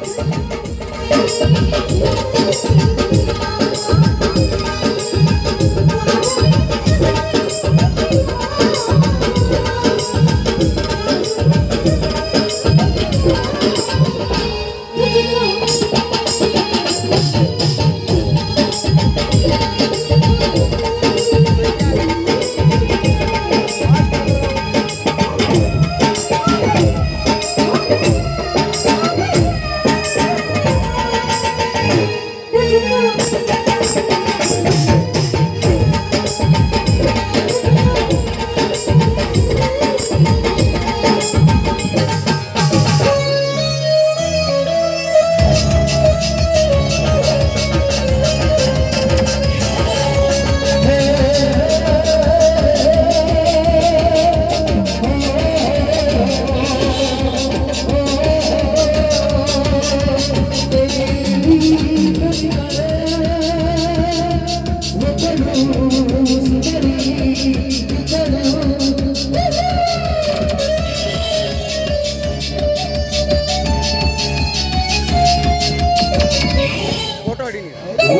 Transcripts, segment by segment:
Photo ಹೊಡಿ ನೀವು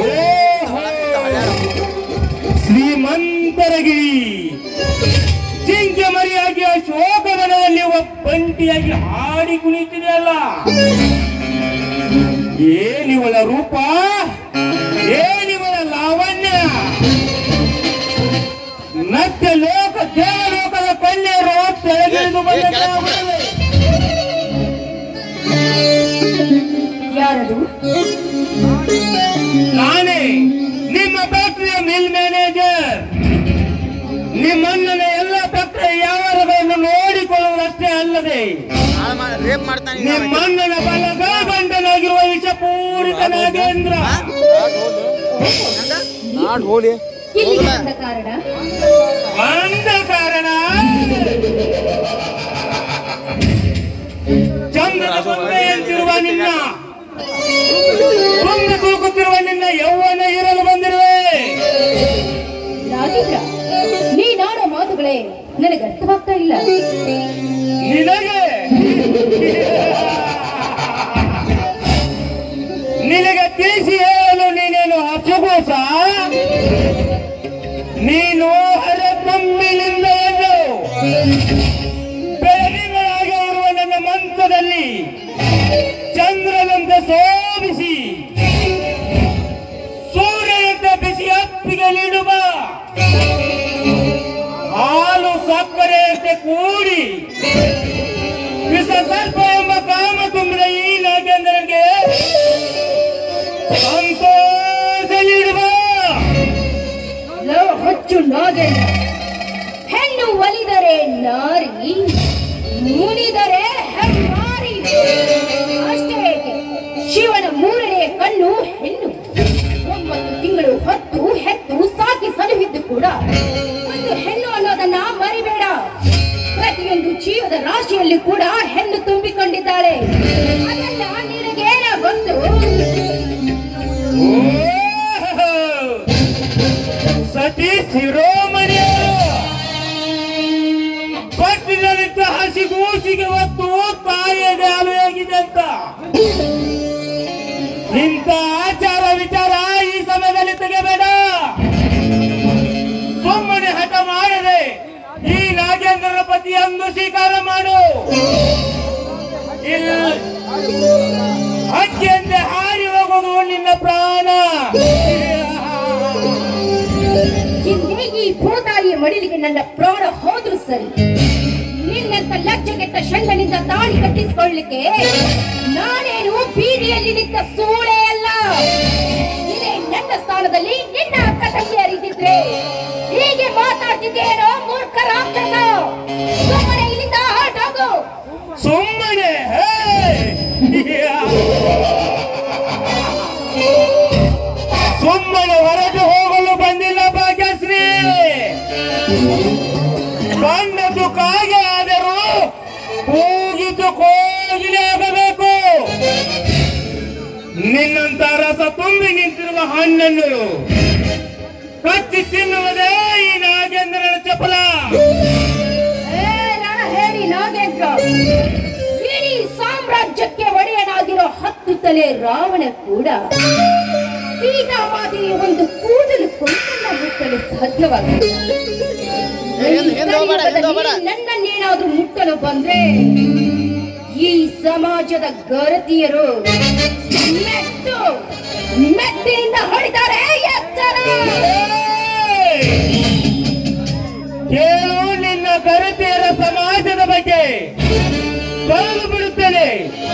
ಶ್ರೀಮಂತರಗಿರಿ ಜಿಂಕೆ ಮರಿಯಾಗಿ ಶೋಕವನದಲ್ಲಿ ಒಬ್ಬಂಟಿಯಾಗಿ ಹಾಡಿ ಕುಣಿತಿದೆಯಲ್ಲ ಏನಿವಳ ರೂಪ ಏನಿವಳ ಲಾವಣ್ಯ ನತ್ಯ ಲೋಕ ದೇವಲೋಕದ ಕನ್ಯರು ತೆಳಗಿಳಿದು ಬಂದಂತಾಗುತ್ತದೆ. ಯಾರದು ನಾನೇ ನಿಮ್ಮ ಫ್ಯಾಕ್ಟರಿಯ ಮಿಲ್ ಮ್ಯಾನೇಜರ್ ನಿಮ್ಮಣ್ಣನ ಎಲ್ಲ ಫ್ಯಾಕ್ಟರಿ ವ್ಯವಹಾರಗಳನ್ನು ನೋಡಿಕೊಳ್ಳುವುದಷ್ಟೇ ಅಲ್ಲದೆ ರೇಪ್ ಮಾಡ್ತಾನೆ ನಿಮ್ಮಣ್ಣನ ಬಲಗ ಗಂಟನಾಗಿರುವ ವಿಷಪೂರಿತ ನಾಗೇಂದ್ರ ನಾಡ್ ಹೋಲಿ ಇಲ್ಲಿ ಬಂದ ಕಾರಣ ಅಂದ ಕಾರಣ ಚಂದ್ರದ ಬಂದೆಯಂತಿರುವ ನಿನ್ನ ಬಂದು ತೂಗುತ್ತಿರುವ ನಿನ್ನ ಯೌವನ ಇರಲು ಬಂದಿರುವೆ ನಾಗೇಂದ್ರ ನೀನಾಡೋ ಮಾತುಗಳೇ ನನಗೆ ಅರ್ಥವಾಗ್ತಾ ಇಲ್ಲ ನಿನಗೆ ನಿನಗೆ ತಿಳಿಸಿ ಹೇಳಲು ನೀನೇನು ಹಸುಗೂಸ ನೀನು ಹರತಮ್ಮಿನಿಂದ ಎಂದು ಬೆಳಗಿನೊಳಗೆ ಇರುವ ನನ್ನ ಮಂತ್ರದಲ್ಲಿ ಚಂದ್ರನಂತೆ ಶೋಭಿಸಿ ಸೂರ್ಯನಂತೆ ಬಿಸಿ ಅಪ್ಪಿಗೆ ನೀಡುವ ಹಾಲು ಸಕ್ಕರೆಯಂತೆ ಕೂಡಿ ವಿಷ ಸರ್ಪ ಎಂಬ ಕಾಮ ತುಂಬಿದ ಈ ನಾಗೇಂದ್ರನಿಗೆ ಸಂತೋಷ ನೀಡುವ ಲೋ ಹೊಚ್ಚು ನಾಗೇಂದ್ರ ಹೆಣ್ಣು ಒಲಿದರೆ ನಾರಿ ಮುನಿದರೆ ಹೆಮ್ಮಾರಿ ಅಷ್ಟೇ ಏಕೆ ಶಿವನ ಮೂರನೆಯ ಕಣ್ಣು ಹೆಣ್ಣು ಒಂಬತ್ತು ತಿಂಗಳು ಹೊತ್ತು ಹೆತ್ತು ಸಾಕಿ ಸಲುಹಿದ್ದು ಕೂಡ ಒಂದು ಹೆಣ್ಣು ಅನ್ನೋದನ್ನ ಮರಿಬೇಡ ಪ್ರತಿಯೊಂದು ಜೀವದ ರಾಶಿಯಲ್ಲಿ ಕೂಡ ಹೆಣ್ಣು ತುಂಬಿಕೊಂಡಿದ್ದಾಳೆ ಅದೆಲ್ಲ ನಿನಗೇನ ಗೊತ್ತು ಓಹೋ! ಸತಿ ಶಿರೋಮಣಿಯವರು ಪಟ್ಟಿನಲ್ಲಿದ್ದ ಹಸಿಗೂಸಿಗೆ ಹೊತ್ತು ತಾಯಿಯ ಹಾಗಿದೆ ಅಂತ ಇಂಥ ಆಚಾರ ವಿಚಾರ ಈ ಸಮಯದಲ್ಲಿ ತೆಗೆಬೇಡ ಸುಮ್ಮನೆ ಹಠ ಮಾಡದೆ ಈ ನಾಗೇಂದ್ರನ ಪತಿಯನ್ನು ಸ್ವೀಕಾರ ಮಾಡು ಇಲ್ಲ ಹಕ್ಕಿಯಂತೆ ಹಾರಿ ಹೋಗುವುದು ನಿನ್ನ ಪ್ರಾಣ ಹಿಂದೆ ಈ ಭೂತಾಯಿಯ ಮಡಿಲಿಗೆ ನನ್ನ ಪ್ರಾಣ ಹೋದ್ರು ಸರಿ ನಿನ್ನಂತ ಲಜ್ಜೆಗೆಟ್ಟ ಷಂಡನಿಂದ ತಾಳಿ ಕಟ್ಟಿಸಿಕೊಳ್ಳಿಕ್ಕೆ ನಾನೇನು ಬೀದಿಯಲ್ಲಿ ನಿಂತ ಸೂಳೆ ಅಲ್ಲ ಇದೇ ನನ್ನ ಸ್ಥಾನದಲ್ಲಿ ನಿನ್ನ ಅಕ್ಕ ತಂಗಿಯರಿದ್ದಿದ್ರೆ ಹೀಗೆ ಮಾತಾಡ್ತಿದ್ದೇನೋ ಮೂರ್ಖ ರಾಕ್ಷಸ ಸುಮ್ಮನೆ ಇಲ್ಲಿಂದ ಹೊರಟೋಗು ಸುಮ್ಮನೆ ಹೇ! ಸುಮ್ಮನೆ ಹೊರಟು ಹೋಗಲು ಬಂದಿಲ್ಲ ಭಾಗ್ಯಶ್ರೀ ಬಂದದ್ದು ಕಾಗೆ ಆದರೂ ಕೂಗಿದ್ದು ಕೋಗಿಲೆ ಆಗಬೇಕು ನಿನ್ನಂತ ರಸ ತುಂಬಿ ನಿಂತಿರುವ ಹಣ್ಣನ್ನು ಕಚ್ಚಿ ತಿನ್ನುವುದೇ ಈ ನಾಗೇಂದ್ರನ ಚಪಲ ಏ ರಣ ಹೇಳಿ ನಾಗೇಂದ್ರ ಇಡೀ ಸಾಮ್ರಾಜ್ಯಕ್ಕೆ ಒಡೆಯನಾಗಿರೋ ಹತ್ತು ಮುತ್ತಲೆ ರಾವಣ ಕೂಡ ಸೀತಾಮಾತೆಯ ಒಂದು ಕೂದಲು ಕೊಂಕನ್ನ ಮುಟ್ಟಲು ಸಾಧ್ಯವಾಗಲಿಲ್ಲ ಹಿಂದ್- ಹಿಂದ್ ಹೋಗ್ಬೇಡ, ಹಿಂದ್ ಹೋಗ್ಬೇಡ. ನನ್ನನ್ನೇನಾದ್ರೂ ಮುಟ್ಟಲು ಬಂದ್ರೆ ಈ ಸಮಾಜದ ಗರತಿಯರು ಮೆಟ್ಟು ಮೆಟ್ಟಿನಿಂದ ಹೊಡಿತಾರೆ ಎಚ್ಚರ ಕೇಳು ನಿನ್ನ ಕರತೆಯರ ಸಮಾಜದ ಬಗ್ಗೆ ಬರಲು ಬಿಡುತ್ತೇನೆ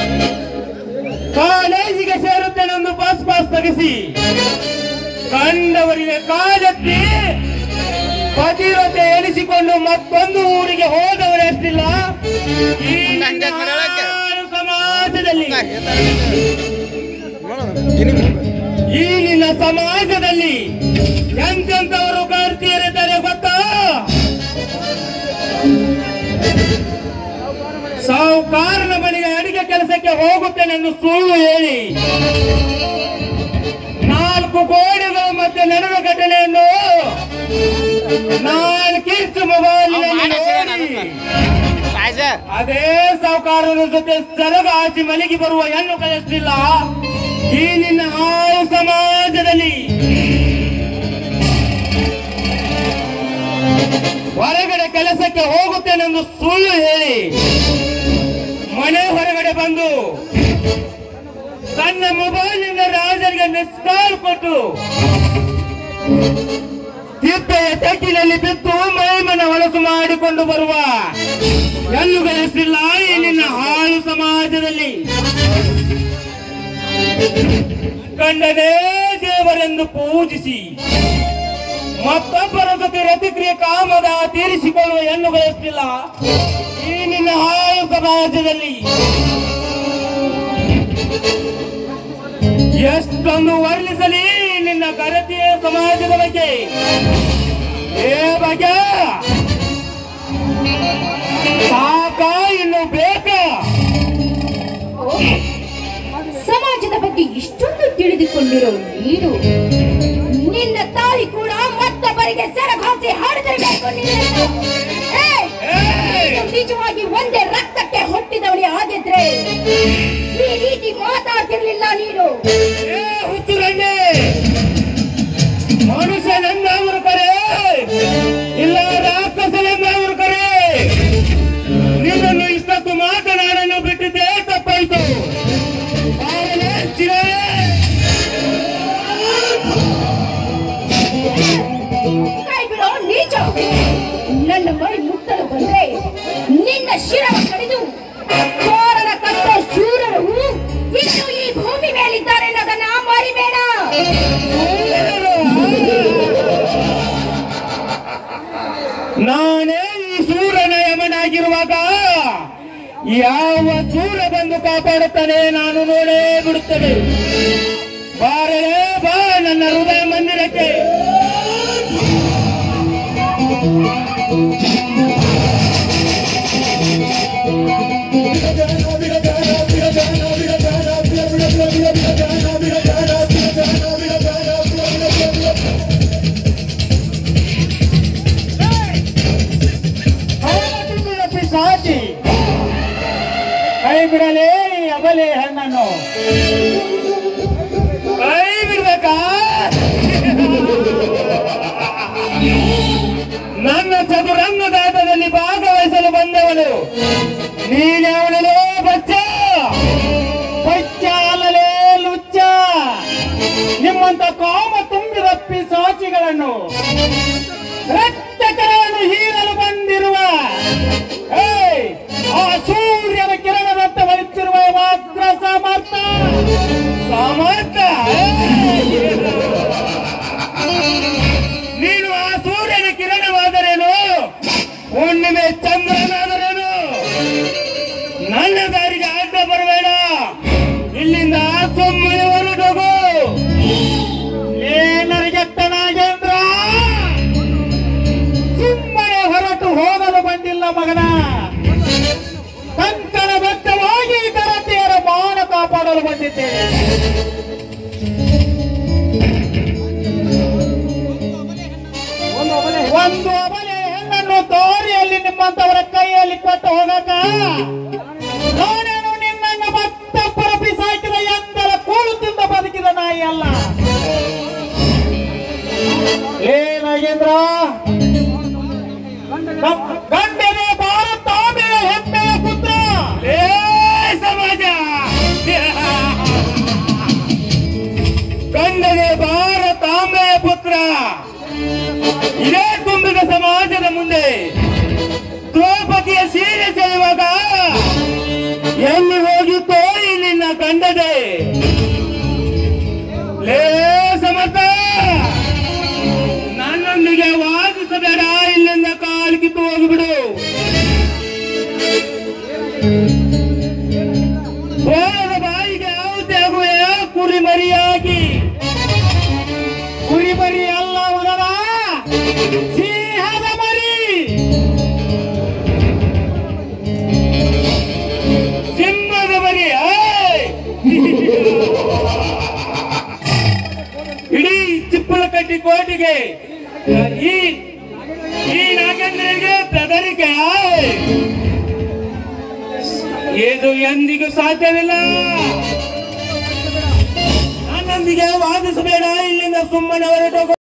ಕಾಲೇಜಿಗೆ ಸೇರುತ್ತೇನೆ ಒಂದು ಬಸ್ ಪಾಸ್ ತೆಗೆಸಿ ಕಂಡವರಿಗೆ ಕಾಲೆತ್ತಿ ಪತಿವ್ರತೆ ಎನಿಸಿಕೊಂಡು ಮತ್ತೊಂದು ಊರಿಗೆ ಹೋದವರೆಷ್ಟಿಲ್ಲ ಈ ನಿನ್ನ ಹಂಗೆ ಬಿಡೋಳಕ್ಕೆ. ಹಾಳು ಸಮಾಜದಲ್ಲಿ ನೋಡು ಈ ನಿನ್ನ ಸಮಾಜದಲ್ಲಿ ಎಂತೆಂತವರು ಕಾರ್ತಿಯರಿದ್ದಾರೆ ಗೊತ್ತಾ ಸಾಹುಕಾರನ ಮನೆಗೆ ಅಡಿಗೆ ಕೆಲಸಕ್ಕೆ ಹೋಗುತ್ತೇನೆಂದು ಸುಳ್ಳು ಹೇಳಿ ನಾಲ್ಕು ಗೋಡೆಗಳ ಮಧ್ಯೆ ನಡೆದ ಘಟನೆಯನ್ನು ನಾಲ್ಕು ಇಂಚು ಮೊಬೈಲಿನಲ್ಲಿ ನೋಡಿ ರಾಜ ಅದೇ ಸಾಹುಕಾರನ ಜೊತೆ ಸರಗ ಹಾಸಿ ಮನೆಗೆ ಬರುವ ಹೆಣ್ಣು ಕಳಿಸ್ತಿಲ್ಲ ಈ ನಿನ್ನ ಹಾಳು ಸಮಾಜದಲ್ಲಿ ಹೊರಗಡೆ ಕೆಲಸಕ್ಕೆ ಹೋಗುತ್ತೇನೆಂದು ಸುಳ್ಳು ಹೇಳಿ ಮನೆ ಹೊರಗಡೆ ಬಂದು ತನ್ನ ಮೊಬೈಲ್ನಿಂದ ರಾಜರಿಗೆ ಮಿಸ್ ಕಾಲ್ ಕೊಟ್ಟು ತಿಪ್ಪೆಯ ತಗ್ಗಿನಲ್ಲಿ ಬಿದ್ದು ಮೈಮನ ಹೊಲಸು ಮಾಡಿಕೊಂಡು ಬರುವ ಹೆಣ್ಣುಗಳೆಷ್ಟಿಲ್ಲ ಈ ನಿನ್ನ ಹಾಳು ಸಮಾಜದಲ್ಲಿ ಕಂಡನೇ ದೇವರೆಂದು ಪೂಜಿಸಿ ಮತ್ತೊಬ್ಬರ ಜೊತೆ ರತಿಕ್ರಿಯೆ ಕಾಮದ ತೀರಿಸಿಕೊಳ್ಳುವ ಹೆಣ್ಣುಗಳೆಷ್ಟಿಲ್ಲ ಈ ನಿನ್ನ ಹಾಳು ಸಮಾಜದಲ್ಲಿ ಎಷ್ಟೊಂದು ವರ್ಣಿಸಲಿ ನಿನ್ನ ಗರತಿಯ ಸಮಾಜದ ಬಗ್ಗೆ ಏ ಬಗ್ಗೆ ಸಾಕ ಇನ್ನು ಬೇಕಾ ಸಮಾಜದ ಬಗ್ಗೆ ಇಷ್ಟೊಂದು ತಿಳಿದುಕೊಂಡಿರೋ ನೀನು ನಿನ್ನ ತಾಯಿ ಕೂಡ ಮತ್ತೊಬ್ಬರಿಗೆ ಸೆರಗಾಸಿ ಹಾಡದಿರಬೇಕು ನೀನು. ಏಯ್! ಏಯ್! ನೀನು ನಿಜವಾಗಿ ಒಂದೇ ರಕ್ತಕ್ಕೆ ಹುಟ್ಟಿದವಳಿ ಆಗಿದ್ರೆ ಈ ರೀತಿ ಮಾತಾಡ್ತಿರ್ಲಿಲ್ಲ ನೀನು ಏ ಹುಚ್ಚುಗಣ್ಣೆ ಮನುಷ್ಯನೆಂದವರು ಕರೆ ಇಲ್ಲ ರಾಕ್ಷಸನೆಂದವರು ಕರೆ ನಿನ್ನನ್ನು ಇಷ್ಟೊತ್ತು ಮಾತನಾಡಲು ಬಿಟ್ಟಿದ್ದೆ ತಪ್ಪಾಯ್ತು ಆದರೆ ಚಿರೇ ಕೈ ಬಿಡೋ ನೀಚ ನನ್ನ ಮೈ ಮುಟ್ಟಲು ಬಂದ್ರೆ ನಿನ್ನ ಶಿರವ ಕಡಿದು ಕೋರನ ಕಟ್ಟೋ ಶೂರರು ಇನ್ನು ಈ ಭೂಮಿ ಮೇಲಿದ್ದಾರೆ ಅನ್ನೋದನ್ನ ಮರಿಬೇಡ ನಾನೇ ಈ ಸೂರನ ಯಮನಾಗಿರುವಾಗ ಯಾವ ಸೂರ ಬಂದು ಕಾಪಾಡುತ್ತಾನೆ ನಾನು ನೋಡೇ ಬಿಡುತ್ತೇನೆ ಬಾರಲೇ ಬಾ ನನ್ನ ಹೃದಯ ಮಂದಿರಕ್ಕೆ ಅವನ ಪಿಸಾಚಿ ಕೈ ಬಿಡಲೇ ಈ ಅಬಲೆ ಹೆಣ್ಣನ್ನು ಕೈ ಬಿಡ್ಬೇಕಾ ನನ್ನ ಚದುರಂಗದಾಟದಲ್ಲಿ ಭಾಗವಹಿಸಲು ಬಂದವಳು ನೀನ್ಯಾವಳಲೇ ಬಚ್ಚ ಬಚ್ಚ ಅಲ್ಲಲೇ ಲುಚ್ಚ ನಿಮ್ಮಂತ ಕಾಮ ತುಂಬಿದ ಪಿಸಾಚಿಗಳನ್ನು ರಕ್ತಕರವನ್ನು ಹೀರಲು ಬಂದಿರುವ ಏಯ್, ಆ ಸೂರ್ಯನ ಕಿರಣದಂತ ಹೊಳಿತಿರುವ ಮಾತ್ರ ಸಮರ್ಥ ಸಮರ್ಥ ಏಯ್! ನೀನು ಆ ಸೂರ್ಯನ ಕಿರಣವಾದರೇನು ಹುಣ್ಣಿಮೆ ಚಂದ್ರನಾದರೇನು ನನ್ನ ದಾರಿಗೆ ಅಡ್ಡ ಬರಬೇಡ ಇಲ್ಲಿಂದ ಸುಮ್ಮನೆ ಹೊರಟೋಗು ಏನರಿಗೆಟ್ಟ ನಾಗೇಂದ್ರ ಸುಮ್ಮನೆ ಹೊರಟು ಹೋಗಲು ಬಂದಿಲ್ಲ ಮಗನ ಕಂಕಣ ಬದ್ಧವಾಗಿ ಗರತಿಯರ ಮಾನ ಕಾಪಾಡಲು ಬಂದಿದ್ದೇನೆ ಒಂದು ಅಬಲೆ ಹೆಣ್ಣನ್ನು ದಾರಿಯಲ್ಲಿ ನಿಮ್ಮಂತವರ ಕೈಯಲ್ಲಿ ಕೊಟ್ಟು ಹೋಗಕ ನಾನೇನು ನಿನ್ನನ್ನು ಮತ್ತೊಬ್ಬರ ಬಿಸಾಕಿದ ಎಂದರ ಬಂದೆ ಲೇ ಸಮರ್ಥ ನನ್ನೊಂದಿಗೆ ವಾದಿಸಬೇಡ ಇಲ್ಲಿಂದ ಕಾಲು ಕಿತ್ತು ಹೋಗಿಬಿಡು ಗೋಳದ ಬಾಯಿಗೆ ಔತೆ ಆಗುವೆ ಕುರಿ ಮರಿಯಾಗಿ ಕುರಿ ಮರಿ ಅಲ್ಲ ಉದರ ಸಿಂಹದ ಮರಿ ಸಿಂಹದ ಮರಿ ಏಯ್! ಇಡೀ ಚಿಪ್ಪಲಕಟ್ಟಿ ಕೋಟಿಗೆ ಈ ಈ ನಾಗೇಂದ್ರನಿಗೆ ಬೆದರಿಕೆ ಏಯ್! ಇದು ಎಂದಿಗೂ ಸಾಧ್ಯವಿಲ್ಲ ನನ್ನೊಂದಿಗೆ ವಾದಿಸಬೇಡ ಇಲ್ಲಿಂದ ಸುಮ್ಮನೆ ಹೊರಟೋಗು